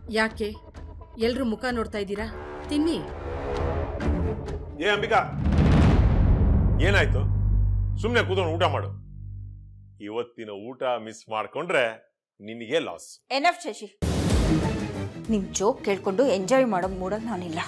ಯಾಕೆ ಎಲ್ರೂ ಮುಖ ನೋಡ್ತಾ ಇದ್ದೀರಾ ತಿನ್ನಿ ಏ ಅಂಬಿಕಾ ಏನಾಯ್ತು ಸುಮ್ಮನೆ ಕೂತ್ಕೊಂಡು ಊಟ ಮಾಡು ಇವತ್ತಿನ ಊಟ ಮಿಸ್ ಮಾಡ್ಕೊಂಡ್ರೆ ನಿನಗೆ ಲಾಸ್ ಎನಫ್ ಶಶಿ ನಿಮ್ ಜೋಕ್ ಕೇಳ್ಕೊಂಡು ಎಂಜಾಯ್ ಮಾಡೋ ಮೂಡಲ್ಲಿ ನಾನಿಲ್ಲ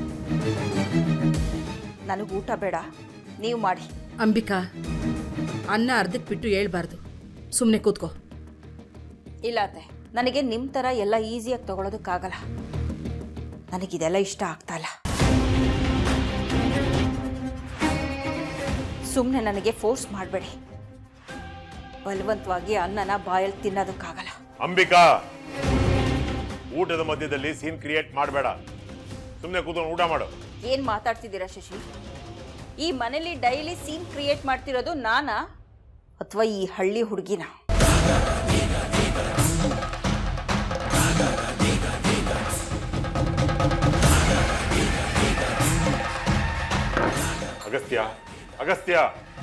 ನನಗೆ ಊಟ ಬೇಡ ನೀವು ಮಾಡಿ ಅಂಬಿಕಾ ಅನ್ನ ಅರ್ಧಕ್ಕೆ ಬಿಟ್ಟು ಹೇಳ್ಬಾರ್ದು ಸುಮ್ಮನೆ ಕೂತ್ಕೋ ಇಲ್ಲ ಅತ್ತೆ ನನಗೆ ನಿಮ್ಮ ಥರ ಎಲ್ಲ ಈಸಿಯಾಗಿ ತಗೊಳೋದಕ್ಕಾಗಲ್ಲ ನನಗಿದೆಲ್ಲ ಇಷ್ಟ ಆಗ್ತಾ ಇಲ್ಲ ಸುಮ್ಮನೆ ನನಗೆ ಫೋರ್ಸ್ ಮಾಡಬೇಡಿ ಬಲವಂತವಾಗಿ ಅನ್ನನ ಬಾಯಲ್ಲಿ ತಿನ್ನೋದಕ್ಕಾಗಲ್ಲ ಅಂಬಿಕಾ ಊಟದ ಮಧ್ಯದಲ್ಲಿ ಸೀನ್ ಕ್ರಿಯೇಟ್ ಮಾಡಬೇಡ ಸುಮ್ಮನೆ ಕೂತ್ಕೊಂಡು ಊಟ ಮಾಡು ಏನ್ ಮಾತಾಡ್ತಿದ್ದೀರಾ ಶಶಿ ಈ ಮನೇಲಿ ಡೈಲಿ ಸೀನ್ ಕ್ರಿಯೇಟ್ ಮಾಡ್ತಿರೋದು ನಾನಾ ಅಥವಾ ಈ ಹಳ್ಳಿ ಹುಡುಗಿನ ಅಗಸ್ತ್ಯ ಅಗಸ್ತ್ಯ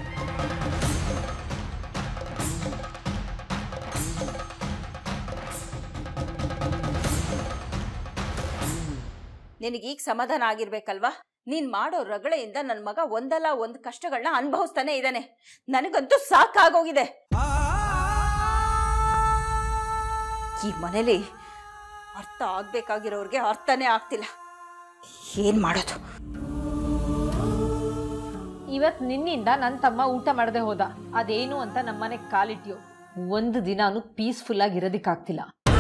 ನಿನಗೀಗ ಸಮಾಧಾನ ಆಗಿರ್ಬೇಕಲ್ವಾ ನೀನ್ ಮಾಡೋ ರಗಳೆಯಿಂದ ನನ್ನ ಮಗ ಒಂದಲ್ಲ ಒಂದು ಕಷ್ಟಗಳನ್ನ ಅನುಭವಿಸ್ತಾನೆ ಇದ್ದಾನೆ ನನಗಂತೂ ಸಾಕಾಗೋಗಿದೆ ಈ ಮನೇಲಿ ಅರ್ಥ ಆಗ್ಬೇಕಾಗಿರೋರ್ಗೆ ಅರ್ಥನೇ ಆಗ್ತಿಲ್ಲ ಏನ್ ಮಾಡೋದು ಇವತ್ ನಿನ್ನಿಂದ ನನ್ನ ತಮ್ಮ ಊಟ ಮಾಡದೆ ಹೋದ ಅದೇನು ಅಂತ ನಮ್ಮನೆಗೆ ಕಾಲಿಟ್ಯೋ ಒಂದು ದಿನಾನು ಪೀಸ್ಫುಲ್ ಆಗಿ ಇರೋದಿಕ್ಕಾಗ್ತಿಲ್ಲ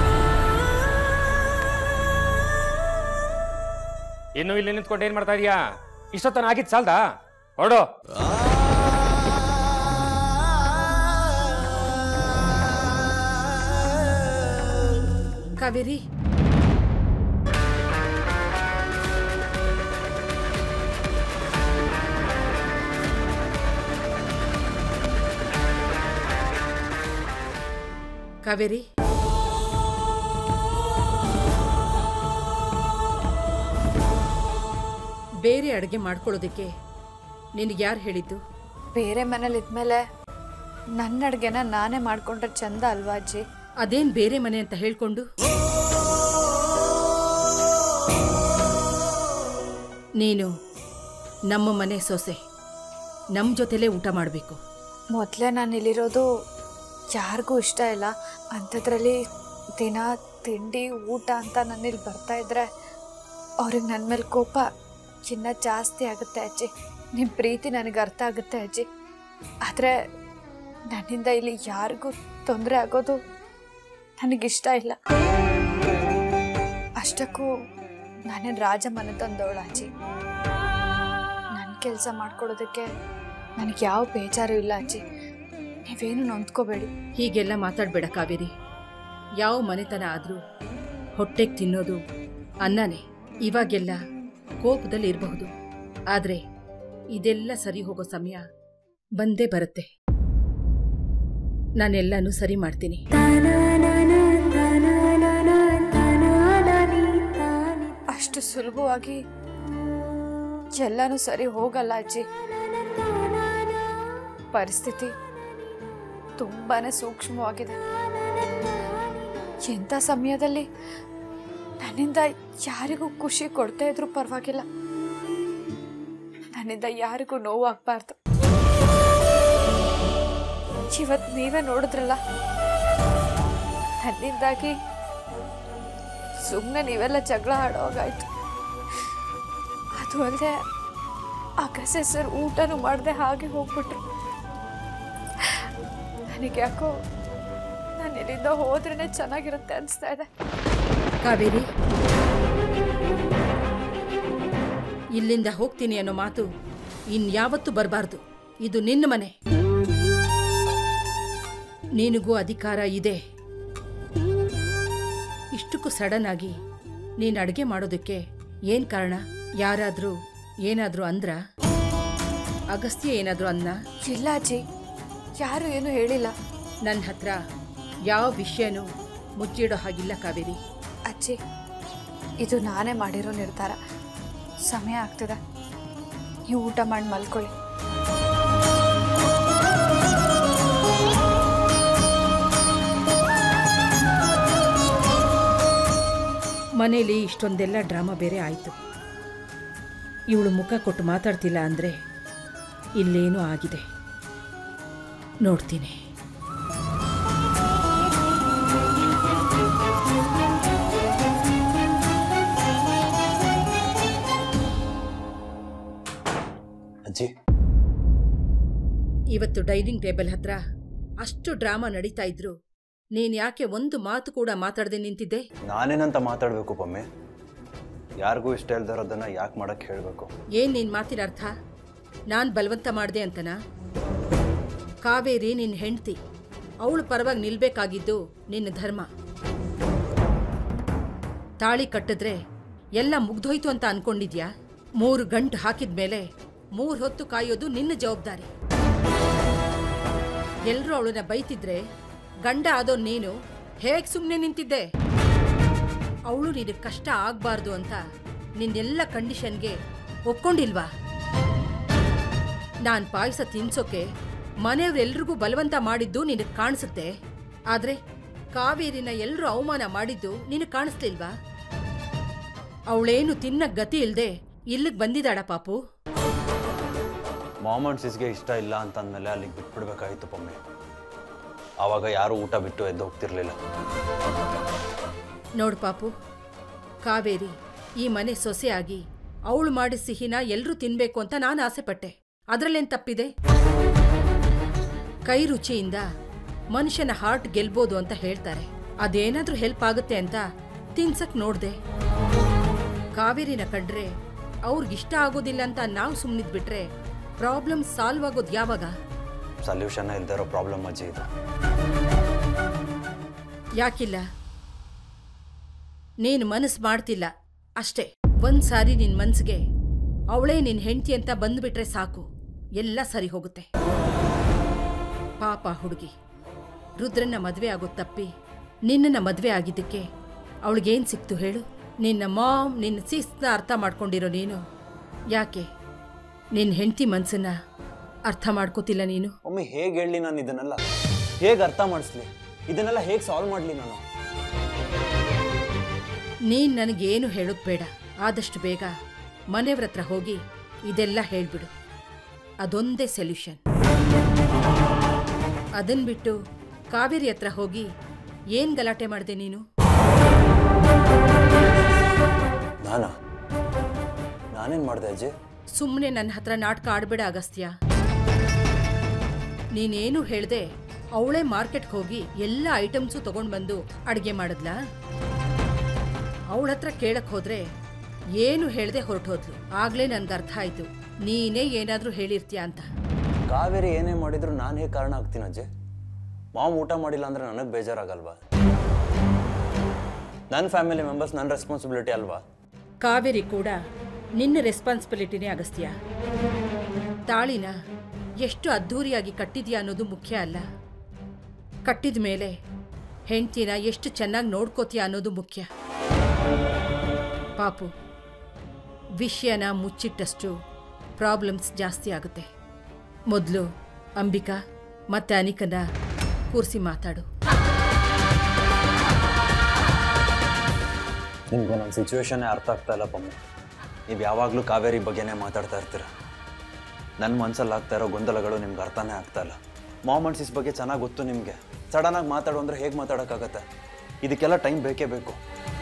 ಇನ್ನು ಇಲ್ಲಿ ನಿಂತ್ಕೊಂಡು ಏನ್ ಮಾಡ್ತಾ ಇದೀಯಾ ಇಷ್ಟೊತ್ತನ ಆಗಿದ್ ಸಾಲ್ದಾ ಹೊರಡು ಕಾವೇರಿ ಕಾವೇರಿ ಬೇರೆ ಅಡುಗೆ ಮಾಡ್ಕೊಳ್ಳೋದಕ್ಕೆ ನಿನಗೆ ಯಾರು ಹೇಳಿದ್ದು ಬೇರೆ ಮನೇಲಿ ಇದ್ಮೇಲೆ ನನ್ನ ಅಡುಗೆನ ನಾನೇ ಮಾಡ್ಕೊಂಡ್ರೆ ಚಂದ ಅಲ್ವಾ ಅಜ್ಜಿ ಅದೇನ್ ಬೇರೆ ಮನೆ ಅಂತ ಹೇಳ್ಕೊಂಡು ನೀನು ನಮ್ಮ ಮನೆ ಸೊಸೆ ನಮ್ಮ ಜೊತೆಲೇ ಊಟ ಮಾಡಬೇಕು ಮೊದಲೇ ನಾನು ಇಲ್ಲಿರೋದು ಯಾರಿಗೂ ಇಷ್ಟ ಇಲ್ಲ ಅಂಥದ್ರಲ್ಲಿ ದಿನ ತಿಂಡಿ ಊಟ ಅಂತ ನಾನು ಇಲ್ಲಿ ಬರ್ತಾ ಇದ್ರೆ ಅವ್ರಿಗೆ ನನ್ನ ಮೇಲೆ ಕೋಪ ಚಿನ್ನ ಜಾಸ್ತಿ ಆಗುತ್ತೆ ಅಜ್ಜಿ ನಿಮ್ಮ ಪ್ರೀತಿ ನನಗೆ ಅರ್ಥ ಆಗುತ್ತೆ ಅಜ್ಜಿ ಆದರೆ ನನ್ನಿಂದ ಇಲ್ಲಿ ಯಾರಿಗೂ ತೊಂದರೆ ಆಗೋದು ನನಗಿಷ್ಟ ಇಲ್ಲ ಅಷ್ಟಕ್ಕೂ ನಾನೇನು ರಾಜ ಮನೆ ತಂದವಳು ಅಜ್ಜಿ ನನ್ನ ಕೆಲಸ ಮಾಡ್ಕೊಳ್ಳೋದಕ್ಕೆ ನನಗೆ ಯಾವ ಬೇಜಾರು ಇಲ್ಲ ಅಜ್ಜಿ ನೀವೇನು ನೊಂದ್ಕೋಬೇಡಿ ಹೀಗೆಲ್ಲ ಮಾತಾಡಬೇಡ ಕಾವೇರಿ ಯಾವ ಮನೆತನ ಆದರೂ ಹೊಟ್ಟೆಗೆ ತಿನ್ನೋದು ಅನ್ನನೇ ಇವಾಗೆಲ್ಲ ಕೋಪದಲ್ಲಿ ಇರಬಹುದು ಆದರೆ ಇದೆಲ್ಲ ಸರಿ ಹೋಗೋ ಸಮಯ ಬಂದೇ ಬರುತ್ತೆ ನಾನೆಲ್ಲನೂ ಸರಿ ಮಾಡ್ತೀನಿ ಅಷ್ಟು ಸುಲಭವಾಗಿ ಎಲ್ಲನೂ ಸರಿ ಹೋಗಲ್ಲ ಅಜ್ಜಿ ಪರಿಸ್ಥಿತಿ ತುಂಬಾನೇ ಸೂಕ್ಷ್ಮವಾಗಿದೆ ಎಂಥ ಸಮಯದಲ್ಲಿ ನನ್ನಿಂದ ಯಾರಿಗೂ ಖುಷಿ ಕೊಡ್ತಾ ಇದ್ರೂ ಪರವಾಗಿಲ್ಲ ನನ್ನಿಂದ ಯಾರಿಗೂ ನೋವಾಗಬಾರ್ದು ಇವತ್ತು ನೀವೇ ನೋಡಿದ್ರಲ್ಲ ನನ್ನಿಂದಾಗಿ ಸುಮ್ಮನೆ ನೀವೆಲ್ಲ ಜಗಳ ಆಡೋಗಾಯ್ತು ಅದು ಅಲ್ಲದೆ ಅಗಸೆ ಸರ್ ಊಟನೂ ಮಾಡದೆ ಹಾಗೆ ಹೋಗ್ಬಿಟ್ರು ನನಗೆ ಯಾಕೋ ನಾನು ಇಲ್ಲಿಂದ ಹೋದ್ರೇ ಚೆನ್ನಾಗಿರುತ್ತೆ ಅನಿಸ್ತಾ ಇದೆ ಕಾವೇರಿ ಇಲ್ಲಿಂದ ಹೋಗ್ತೀನಿ ಅನ್ನೋ ಮಾತು ಇನ್ಯಾವತ್ತೂ ಬರಬಾರ್ದು ಇದು ನಿನ್ನ ಮನೆ ನಿನಗೂ ಅಧಿಕಾರ ಇದೆ ಇಷ್ಟಕ್ಕೂ ಸಡನ್ ಆಗಿ ನೀನು ಅಡುಗೆ ಮಾಡೋದಕ್ಕೆ ಏನು ಕಾರಣ ಯಾರಾದರೂ ಏನಾದರೂ ಅಂದ್ರ ಅಗಸ್ತ್ಯ ಏನಾದರೂ ಅನ್ನ ಇಲ್ಲ ಅಜ್ಜಿ ಯಾರು ಏನು ಹೇಳಿಲ್ಲ ನನ್ನ ಹತ್ರ ಯಾವ ವಿಷಯನೂ ಮುಚ್ಚಿಡೋ ಹಾಗಿಲ್ಲ ಕಾವೇರಿ ಅಜ್ಜಿ ಇದು ನಾನೇ ಮಾಡಿರೋ ನಿರ್ಧಾರ ಸಮಯ ಆಗ್ತದೆ ನೀವು ಊಟ ಮಾಡಿ ಮಲ್ಕೊಳ್ಳಿ ಮನೇಲಿ ಇಷ್ಟೊಂದೆಲ್ಲ ಡ್ರಾಮಾ ಬೇರೆ ಆಯಿತು ಇವಳು ಮುಖ ಕೊಟ್ಟು ಮಾತಾಡ್ತಿಲ್ಲ ಅಂದರೆ ಇಲ್ಲೇನೋ ಆಗಿದೆ ನೋಡ್ತೀನಿ ಅಜ್ಜಿ ಇವತ್ತು ಡೈನಿಂಗ್ ಟೇಬಲ್ ಹತ್ರ ಅಷ್ಟು ಡ್ರಾಮಾ ನಡೀತಾ ಇದ್ರು ನೀನ್ ಯಾಕೆ ಒಂದು ಮಾತು ಕೂಡ ಮಾತಾಡದೆ ನಿಂತಿದ್ದೆ ನಾನೇನಂತ ಮಾತಾಡಬೇಕು ಪಮ್ಮೆ ಯಾರಿಗೂ ಇಷ್ಟ ಇಲ್ದಿರೋದನ್ನ ಯಾಕೆ ಮಾಡಕ್ಕೆ ಹೇಳಬೇಕು ಏನ್ ನಿನ್ ಮಾತಿನ ಅರ್ಥ ನಾನ್ ಬಲವಂತ ಮಾಡ್ದೆ ಅಂತನಾ ಕಾವೇರಿ ನಿನ್ ಹೆಂಡ್ತಿ ಅವಳು ಪರವಾಗಿ ನಿಲ್ಬೇಕಾಗಿದ್ದು ನಿನ್ನ ಧರ್ಮ ತಾಳಿ ಕಟ್ಟಿದ್ರೆ ಎಲ್ಲ ಮುಗ್ದೋಯ್ತು ಅಂತ ಅನ್ಕೊಂಡಿದ್ಯಾ ಮೂರು ಗಂಟು ಹಾಕಿದ್ಮೇಲೆ ಮೂರು ಹೊತ್ತು ಕಾಯೋದು ನಿನ್ನ ಜವಾಬ್ದಾರಿ ಎಲ್ರೂ ಅವಳನ್ನ ಬೈತಿದ್ರೆ ಗಂಡ ಆದೋ ನೀನು ಹೇಗ್ ಸುಮ್ಮನೆ ನಿಂತಿದ್ದೆ ಅವಳು ನಿನಗೆ ಕಷ್ಟ ಆಗ್ಬಾರ್ದು ಅಂತ ನಿನ್ನೆಲ್ಲ ಕಂಡೀಷನ್ಗೆ ಒಪ್ಕೊಂಡಿಲ್ವಾ ನಾನ್ ಪಾಯಸ ತಿನ್ಸೋಕೆ ಮನೆಯವರೆಲ್ರಿಗೂ ಬಲವಂತ ಮಾಡಿದ್ದು ನಿನಗೆ ಕಾಣಿಸುತ್ತೆ ಆದ್ರೆ ಕಾವೇರಿನ ಎಲ್ಲರೂ ಅವಮಾನ ಮಾಡಿದ್ದು ನಿನಗೆ ಕಾಣಿಸ್ಲಿಲ್ವಾ ಅವಳೇನು ತಿನ್ನ ಗತಿ ಇಲ್ದೆ ಇಲ್ಲಿಗೆ ಬಂದಿದ್ದಾಳ ಪಾಪು ಮಾಮ್ ಅಂಡ್ ಸಿಸ್ಗೆ ಇಷ್ಟ ಇಲ್ಲ ಅಂತಂದಮೇಲೆ ಅಲ್ಲಿಗೆ ಬಿಟ್ಬಿಡ್ಬೇಕಾಗಿತ್ತು ಪಮ್ಮೆ ಆವಾಗ ಯಾರೂ ಊಟ ಬಿಟ್ಟು ಎದ್ದು ಹೋಗ್ತಿರ್ಲಿಲ್ಲ ನೋಡು ಪಾಪು ಕಾವೇರಿ ಈ ಮನೆ ಸೊಸೆಯಾಗಿ ಅವಳು ಮಾಡಿದ ಸಿಹಿನ ಎಲ್ರೂ ತಿನ್ಬೇಕು ಅಂತ ನಾನು ಆಸೆಪಟ್ಟೆ ಅದ್ರಲ್ಲೇನ್ ತಪ್ಪಿದೆ ಕೈ ರುಚಿಯಿಂದ ಮನುಷ್ಯನ ಹಾರ್ಟ್ ಗೆಲ್ಬೋದು ಅಂತ ಹೇಳ್ತಾರೆ ಅದೇನಾದ್ರೂ ಹೆಲ್ಪ್ ಆಗುತ್ತೆ ಅಂತ ತಿನ್ಸಕ್ ನೋಡ್ದೆ ಕಾವೇರಿನ ಕಂಡ್ರೆ ಅವ್ರಿಗಿಷ್ಟ ಆಗೋದಿಲ್ಲ ಅಂತ ನಾವು ಸುಮ್ಮನಿದ್ಬಿಟ್ರೆ ಪ್ರಾಬ್ಲಮ್ ಸಾಲ್ವ್ ಆಗೋದು ಯಾವಾಗ ಸೊಲ್ಯೂಷನ್ ಇಲ್ದೇ ಇರೋ ಪ್ರಾಬ್ಲಮ್ ಅಜ್ಜಿ ಇದು ಯಾಕಿಲ್ಲ ನೀನು ಮನಸ್ಸು ಮಾಡ್ತಿಲ್ಲ ಅಷ್ಟೇ ಒಂದ್ ಸಾರಿ ನಿನ್ ಮನ್ಸಿಗೆ ಅವಳೇ ನಿನ್ ಹೆಂಡತಿ ಅಂತ ಬಂದ್ಬಿಟ್ರೆ ಸಾಕು ಎಲ್ಲ ಸರಿ ಹೋಗುತ್ತೆ ಪಾಪ ಹುಡುಗಿ ರುದ್ರನ್ನ ಮದ್ವೆ ಆಗೋ ತಪ್ಪಿ ನಿನ್ನನ್ನ ಮದ್ವೆ ಆಗಿದ್ದಕ್ಕೆ ಅವಳಿಗೇನ್ ಸಿಕ್ತು ಹೇಳು ನಿನ್ನ ಮಾಮ್ ನಿನ್ನ ಸಿಸ್ನ ಅರ್ಥ ಮಾಡ್ಕೊಂಡಿರೋ ನೀನು ಯಾಕೆ ನಿನ್ನ ಹೆಂಡತಿ ಮನ್ಸನ್ನ ಅರ್ಥ ಮಾಡ್ಕೋತಿಲ್ಲ ನೀನು ಒಮ್ಮೆ ಹೇಗೆ ಹೇಳಲಿ ನಾನು ಇದನ್ನೆಲ್ಲ ಹೇಗೆ ಅರ್ಥ ಮಾಡಿಸ್ಲಿ ಇದನ್ನೆಲ್ಲ ಹೇಗೆ ಸಾಲ್ವ್ ಮಾಡಲಿ ನಾನು ನೀನ್ ನನಗೇನು ಹೇಳೋದು ಬೇಡ ಆದಷ್ಟು ಬೇಗ ಮನೆಯವ್ರ ಹತ್ರ ಹೋಗಿ ಇದೆಲ್ಲ ಹೇಳ್ಬಿಡು ಅದೊಂದೇ ಸೊಲ್ಯೂಷನ್ ಅದನ್ ಬಿಟ್ಟು ಕಾವೇರಿ ಹತ್ರ ಹೋಗಿ ಏನ್ ಗಲಾಟೆ ಮಾಡಿದೆ ನೀನು ನಾನಾ ನಾನೇನು ಮಾಡಿದೆ ಅಜ್ಜಿ ಸುಮ್ಮನೆ ನನ್ನ ಹತ್ರ ನಾಟಕ ಆಡ್ಬೇಡ ಅಗಸ್ತ್ಯ ನೀನೇನು ಹೇಳ್ದೆ ಅವಳೇ ಮಾರ್ಕೆಟ್ಗೆ ಹೋಗಿ ಎಲ್ಲ ಐಟಮ್ಸು ತಗೊಂಡ್ ಬಂದು ಅಡುಗೆ ಮಾಡಿದ್ಲಾ ಅವಳ ಹತ್ರ ಕೇಳಕ್ ಹೋದ್ರೆ ಏನು ಹೇಳ್ದೆ ಹೊರಟೋದ್ಲು ಆಗ್ಲೇ ನನ್ಗೆ ಅರ್ಥ ಆಯ್ತು ನೀನೇ ಏನಾದ್ರೂ ಹೇಳಿರ್ತೀಯ ಅಂತ ಕಾವೇರಿ ಏನೇ ಮಾಡಿದ್ರು ನಾನು ಹೇಗೆ ಕಾರಣ ಆಗ್ತೀನಿ ಅಜ್ಜಿ ಮಾಮ್ ಊಟ ಮಾಡಿಲ್ಲ ಅಂದ್ರೆ ನನಗೆ ಬೇಜಾರಾಗಲ್ವಾ ನನ್ನ ಫ್ಯಾಮಿಲಿ ಮೆಂಬರ್ಸ್ ನನ್ನ ರೆಸ್ಪಾನ್ಸಿಬಿಲಿಟಿ ಅಲ್ವಾ ಕಾವೇರಿ ಕೂಡ ನಿನ್ನ ರೆಸ್ಪಾನ್ಸಿಬಿಲಿಟಿನೇ ಅಗಸ್ತ್ಯ ತಾಳಿನ ಎಷ್ಟು ಅದ್ಧೂರಿಯಾಗಿ ಕಟ್ಟಿದ್ಯಾ ಅನ್ನೋದು ಮುಖ್ಯ ಅಲ್ಲ ಕಟ್ಟಿದ ಮೇಲೆ ಹೆಂಡ್ತಿನ ಎಷ್ಟು ಚೆನ್ನಾಗಿ ನೋಡ್ಕೋತೀಯ ಅನ್ನೋದು ಮುಖ್ಯ ಪಾಪು ವಿಷಯನ ಮುಚ್ಚಿಟ್ಟಷ್ಟು ಪ್ರಾಬ್ಲಮ್ಸ್ ಜಾಸ್ತಿ ಆಗುತ್ತೆ ಮೊದಲು ಅಂಬಿಕಾ ಮತ್ತೆ ಅನಿಕನ ಕೂರಿಸಿ ಮಾತಾಡು ನಿಮ್ಗೆ ನನ್ನ ಸಿಚುವೇಶನ್ನೇ ಅರ್ಥ ಆಗ್ತಾ ಇಲ್ಲ ಪಮ್ಮ ನೀವು ಯಾವಾಗಲೂ ಕಾವೇರಿ ಬಗ್ಗೆನೇ ಮಾತಾಡ್ತಾ ಇರ್ತೀರ ನನ್ನ ಮನ್ಸಲ್ಲಿ ಆಗ್ತಾ ಇರೋ ಗೊಂದಲಗಳು ನಿಮ್ಗೆ ಅರ್ಥನೇ ಆಗ್ತಾ ಇಲ್ಲ ಮಾಮ್ ಅಂಡ್ ಸಿಸ್ ಬಗ್ಗೆ ಚೆನ್ನಾಗಿ ಗೊತ್ತು ನಿಮಗೆ ಸಡನ್ನಾಗಿ ಮಾತಾಡು ಅಂದರೆ ಹೇಗೆ ಮಾತಾಡೋಕ್ಕಾಗತ್ತೆ ಇದಕ್ಕೆಲ್ಲ ಟೈಮ್ ಬೇಕೇ ಬೇಕು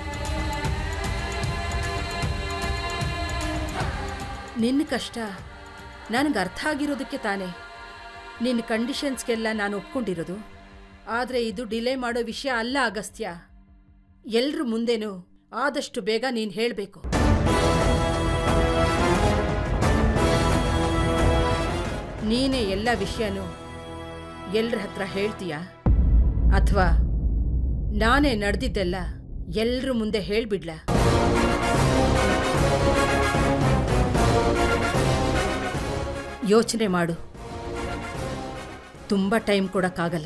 ನಿನ್ನ ಕಷ್ಟ ನನಗೆ ಅರ್ಥ ಆಗಿರೋದಕ್ಕೆ ತಾನೇ ನಿನ್ನ ಕಂಡೀಷನ್ಸ್ಗೆಲ್ಲ ನಾನು ಒಪ್ಕೊಂಡಿರೋದು ಆದರೆ ಇದು ಡಿಲೇ ಮಾಡೋ ವಿಷಯ ಅಲ್ಲ ಅಗಸ್ತ್ಯ ಎಲ್ರ ಮುಂದೆನೂ ಆದಷ್ಟು ಬೇಗ ನೀನು ಹೇಳಬೇಕು ನೀನೇ ಎಲ್ಲ ವಿಷಯನೂ ಎಲ್ರ ಹತ್ರ ಹೇಳ್ತೀಯಾ ಅಥವಾ ನಾನೇ ನಡೆದಿದ್ದೆಲ್ಲ ಎಲ್ರ ಮುಂದೆ ಹೇಳ್ಬಿಡ್ಲಾ ಯೋಚನೆ ಮಾಡು ತುಂಬ ಟೈಮ್ ಕೊಡಕ್ಕಾಗಲ್ಲ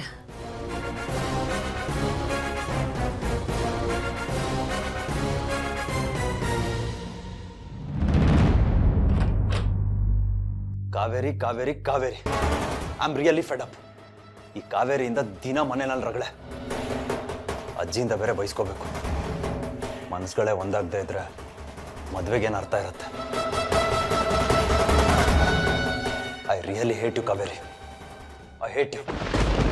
Kaveri Kaveri Kaveri I am really fed up ಈ ಕಾವೇರಿಯಿಂದ ದಿನ ಮನೆಯಲ್ಲಿ ರಗಳೆ ಅಜ್ಜಿಯಿಂದ ಬೇರೆ ಬೈಸ್ಕೋಬೇಕು ಮನಸ್ಸುಗಳೇ ಒಂದಾಗದೇ ಇದ್ರೆ ಮದುವೆಗೇನು ಅರ್ಥ ಇರುತ್ತೆ I really hate you Kaveri I hate you